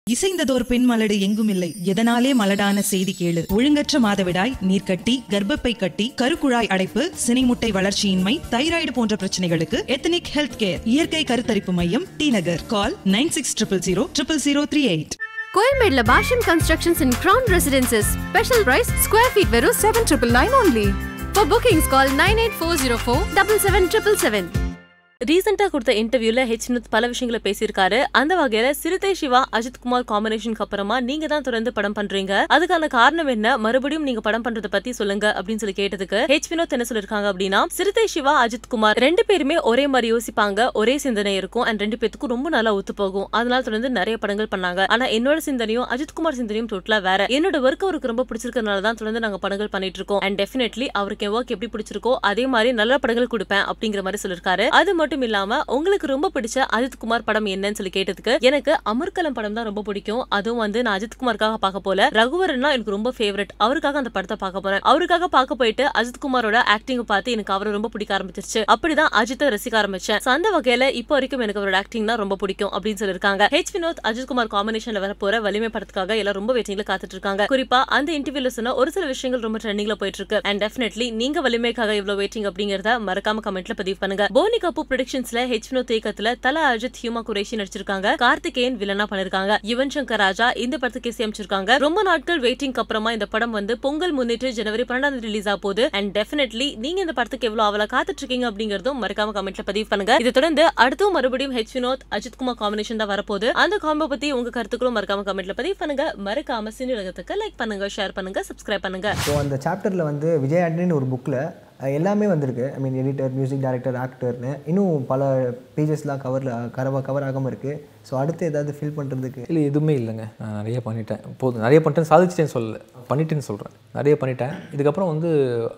இசைந்ததோர் பெண் மலடு எங்கும் இல்லை எதனாலே மலடான செய்தி கேளு ஒழுங்கற்ற மாதவிடாய் நீர்க்கட்டி கர்ப்பப்பை கட்டி கருக்குழாய் அடைப்பு சினைமுட்டை வளர்ச்சியின்மை தைராய்டு போன்ற பிரச்சனைகளுக்கு எத்தனிக் ஹெல்த் கேர் இயற்கை கருத்தரிப்பு மையம் T Nagar call nine six triple zero triple zero three eight கோயம்பேடுல passion constructions in crown residences special price square feet வெறும் seven triple nine only For bookings call nine eight four zero four double seven triple seven ரீசெண்டா கொடுத்த இன்டர்வியூல H Vinod பல விஷயங்களை பேசியிருக்காரு அந்த வகையில சிறுத்தை சிவா அஜித் குமார் காம்பினேஷனுக்கு அப்புறமா நீங்க தான் தொடர்ந்து படம் பண்றீங்க அதுக்கான காரணம் என்ன மறுபடியும் நீங்க படம் பண்றத பத்தி சொல்லுங்க அப்படின்னு சொல்லி கேட்டதுக்கு ஹெச் வினோத் என்ன சொல்லிருக்காங்க அப்படின்னா சிறுத்தை சிவா அஜித் குமார் ரெண்டு பேருமே ஒரே மாதிரி யோசிப்பாங்க ஒரே சிந்தனை இருக்கும் அண்ட் ரெண்டு பேத்துக்கும் ரொம்ப நல்லா ஒத்து போகும் அதனால தொடர்ந்து நிறைய படங்கள் பண்ணாங்க ஆனா என்னோட சிந்தனையும் அஜித் குமார் சிந்தனையும் டோட்டலா வேற என்னோட ஒர்க் அவருக்கு ரொம்ப பிடிச்சிருக்கனால தான் தொடர்ந்து நாங்க படங்கள் பண்ணிட்டு இருக்கோம் அண்ட் டெஃபினெட்லி அவருக்கு என் ஒர்க் எப்படி பிடிச்சிருக்கோ அதே மாதிரி நல்ல படங்கள் கொடுப்பேன் அப்படிங்கிற மாதிரி சொல்லிருக்காரு அது மட்டும் இல்லாம உங்களுக்கு ரொம்ப பிடிச்ச அஜித் குமார் படம் என்னன்னு சொல்லி கேட்டதுக்கு எனக்கு அமர்கலம் படம் தான் ரொம்ப பிடிக்கும் அதுவும் வந்து நான் அஜித் குமாருக்காக பார்க்க போல ரகுவரன்னா எனக்கு ரொம்ப ஃபேவரட் அவருக்காக அந்த படத்தை பார்க்க போறேன் அவருக்காக பார்க்க போயிட்டு அஜித் குமாரோட ஆக்டிங் பார்த்து எனக்கு அவரை ரொம்ப பிடிக்க ஆரம்பிச்சிருச்சு அப்படிதான் அஜித்தை ரசிக்க ஆரம்பிச்சேன் So, அந்த வகையில இப்போ வரைக்கும் எனக்கு அவரோட ஆக்டிங் தான் ரொம்ப பிடிக்கும் அப்படின்னு சொல்லிருக்காங்க ஹெச் வினோத் அஜித் குமார் காம்பினேஷன்ல வர போற வலிமை படத்துக்காக எல்லாம் ரொம்ப வெயிட்டிங்ல காத்துட்டு இருக்காங்க குறிப்பா அந்த இன்டர்வியூல சொன்ன ஒரு சில விஷயங்கள் ரொம்ப ட்ரெண்டிங்ல போயிட்டு இருக்கு அண்ட் டெஃபினெட்லி நீங்க வலிமைக்காக இவ்வளவு வெயிட்டிங் அப்படிங்கறத மறக்காம கமெண்ட்ல பதிவு பண்ணுங்க போனி கபூர் ப்ரொடக்ஷன்ஸ்ல ஹெச் வினோத் இயக்கத்துல தல அஜித் ஹியூமா குரேஷி நடிச்சிருக்காங்க கார்த்திகேயன் வில்லனா பண்ணிருக்காங்க யுவன் சங்கர் ராஜா இந்த படத்துக்கு இசையமைச்சிருக்காங்க ரொம்ப நாட்கள் வெயிட்டிங் அப்புறமா இந்த படம் வந்து பொங்கல் முன்னிட்டு ஜனவரி பன்னெண்டாம் தேதி ரிலீஸ் ஆக போகுது அண்ட் டெஃபினெட்லி நீங்க இந்த படத்துக்கு எவ்வளவு அவளா காத்துட்டு இருக்கீங்க அப்படிங்கறதும் மறக்காம கமெண்ட்ல பதிவு பண்ணுங்க இதை தொடர்ந்து அடுத்தும் மறுபடியும் ஹெச் வினோத் அஜித் குமார் காம்பினேஷன் தான் வரப்போகுது அந்த காம்போ பத்தி உங்க கருத்துக்களும் மறக்காம கமெண்ட்ல பதிவு பண்ணுங்க மறக்காம சினி உலகத்துக்கு லைக் பண்ணுங்க ஷேர் பண்ணுங்க சப்ஸ்கிரைப் பண்ணுங்க ஸோ அந்த சாப்டரில் வந்து விஜய் ஆண்டனின்னு ஒரு புக்கில் எல்லாமே வந்திருக்கு I mean editor music director ஆக்டர்னு இன்னும் பல பேஜஸ்லாம் கவரில் கவர் கவர் ஆகாமல் இருக்குது ஸோ அடுத்து ஏதாவது ஃபில் பண்ணுறதுக்கு இல்லை எதுவுமே இல்லைங்க நான் நிறைய பண்ணிட்டேன் போதும் நிறைய பண்ணிட்டேன் சாதிச்சிட்டேன்னு சொல்லல பண்ணிட்டேன்னு சொல்கிறேன் நிறைய பண்ணிட்டேன் இதுக்கப்புறம் வந்து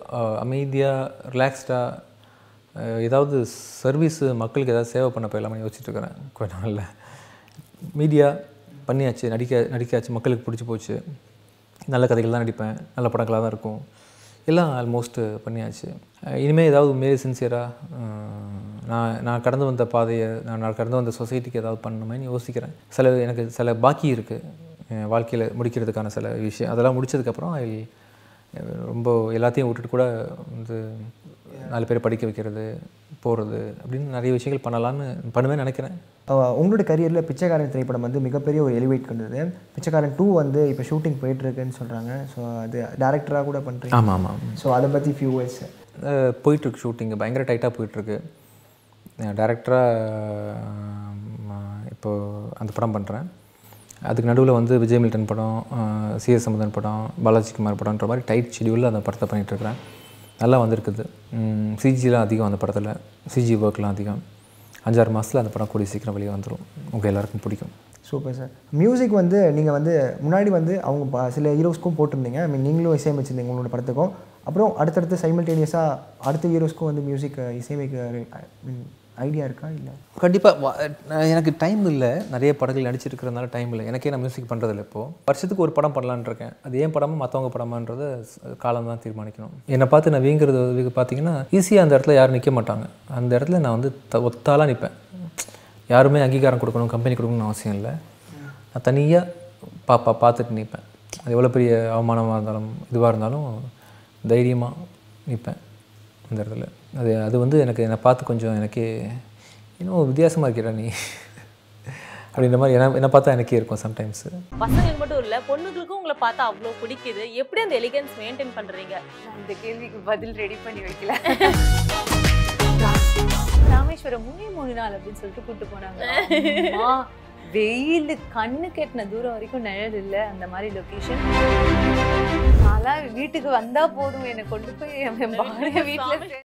அமைதியாக ரிலாக்ஸ்டாக ஏதாவது சர்வீஸ் மக்களுக்கு ஏதாவது சேவை பண்ண போயிடலாம்னு யோசிச்சுட்டு இருக்கிறேன் கொஞ்ச நாளில் மீடியா பண்ணியாச்சு நடிக்க நடிக்காச்சு மக்களுக்கு பிடிச்சி போச்சு நல்ல கதைகள் தான் நடிப்பேன் நல்ல படங்களாக தான் இருக்கும் எல்லாம் ஆல்மோஸ்ட் பண்ணியாச்சு இனிமேல் ஏதாவது மாரி சின்சியராக நான் நான் கடந்து வந்த பாதையை நான் நான் கடந்து வந்த சொசைட்டிக்கு ஏதாவது பண்ணணுமேன்னு யோசிக்கிறேன் சில எனக்கு சில பாக்கி இருக்குது என் வாழ்க்கையில் முடிக்கிறதுக்கான சில விஷயம் அதெல்லாம் முடிச்சதுக்கப்புறம் ஐ ரொம்ப எல்லாத்தையும் விட்டுட்டு கூட வந்து நாலு பேரை படிக்க வைக்கிறது போகிறது அப்படின்னு நிறைய விஷயங்கள் பண்ணலான்னு பண்ணுவேன்னு நினைக்கிறேன் அஹ் உங்களோட கரியரில் பிச்சைக்காரன் திரைப்படம் வந்து மிகப்பெரிய ஒரு எலிவேட் கொண்டது பிச்சைக்காரன் டூ வந்து இப்போ ஷூட்டிங் போயிட்டுருக்குன்னு சொல்கிறாங்க ஸோ அது டேரக்டராக கூட பண்ணுறீங்க ஆமாம் ஆமாம் ஸோ அதை பற்றி ஃபியூ வேர்ட்ஸ் அஹ் போயிட்டுருக்கு ஷூட்டிங்கு பயங்கர டைட்டாக போயிட்டுருக்கு டேரக்டராக இப்போது அந்த படம் பண்ணுறேன் அதுக்கு நடுவில் வந்து விஜய் மில்டன் படம் சிஎஸ் சம்பந்தன் படம் பாலாஜி குமார் படம்ன்ற மாதிரி டைட் ஷெடியூலில் அந்த படத்தை பண்ணிகிட்ருக்கிறேன் நல்லா வந்திருக்குது சிஜிலாம் அதிகம் அந்த படத்தில் சிஜி ஒர்க்லாம் அதிகம் அஞ்சாறு மாதத்தில் அந்த படம் கூடிய சீக்கிரம் வெளியே வந்துடும் உங்கள் எல்லாருக்கும் பிடிக்கும் சூப்பர் சார் மியூசிக் வந்து நீங்கள் வந்து முன்னாடி வந்து அவங்க ப- சில ஹீரோஸ்க்கும் போட்டிருந்தீங்க ஐ மீன் நீங்களும் இசையமைச்சிருந்தீங்க உங்களோட படத்துக்கும் அப்புறம் அடுத்தடுத்து சைமல்டேனியஸாக அடுத்த ஹீரோஸ்க்கும் வந்து மியூசிக் இசையமைக்க ஐடியா இருக்கா இல்லை கண்டிப்பாக எனக்கு டைம் இல்லை நிறைய படங்கள் நடிச்சிருக்கிறதுனால டைம் இல்லை எனக்கே நான் மியூசிக் பண்ணுறதில்ல இப்போது வருஷத்துக்கு ஒரு படம் பண்ணலான்னு இருக்கேன் அது ஏன் படமா மற்றவங்க படமான்றதை காலம் தான் தீர்மானிக்கணும் என்னை பார்த்து நான் வீங்கிறது வந்து பார்த்தீங்கன்னா ஈஸியாக அந்த இடத்துல யாரும் நிற்க மாட்டாங்க அந்த இடத்துல நான் வந்து த ஒத்தாலாக நிற்பேன் யாருமே அங்கீகாரம் கொடுக்கணும் கம்பெனி கொடுக்கணும்னு அவசியம் இல்லை நான் தனியாக பா பா பார்த்துட்டு நிற்பேன் அது எவ்வளோ பெரிய அவமானமாக இருந்தாலும் இதுவாக இருந்தாலும் தைரியமாக நிற்பேன் அந்த இடத்துல அது அது வந்து எனக்கு என்னை பார்த்து கொஞ்சம் எனக்கே இன்னும் வித்தியாசமாக இருக்கிறா நீ அப்படின்ற மாதிரி என்ன என்னை பார்த்தா எனக்கே இருக்கும் சம்டைம்ஸ் பசங்களுக்கு மட்டும் இல்ல பொண்ணுங்களுக்கும் உங்களை பார்த்தா அவ்வளவு பிடிக்குது எப்படி அந்த எலிகன்ஸ் மெயின்டைன் பண்றீங்க நான் இந்த கேள்விக்கு பதில் ரெடி பண்ணி வைக்கல ராமேஸ்வரம் மூணே மூணு நாள் அப்படின்னு சொல்லிட்டு கூட்டு போனாங்க அம்மா, வெயில் கண்ணு கெட்டின தூரம் வரைக்கும் நிழல் இல்லை அந்த மாதிரி லொகேஷன் நான்லாம் வீட்டுக்கு வந்தா போதும் என்னை கொண்டு போய் என் பாரு வீட்டுல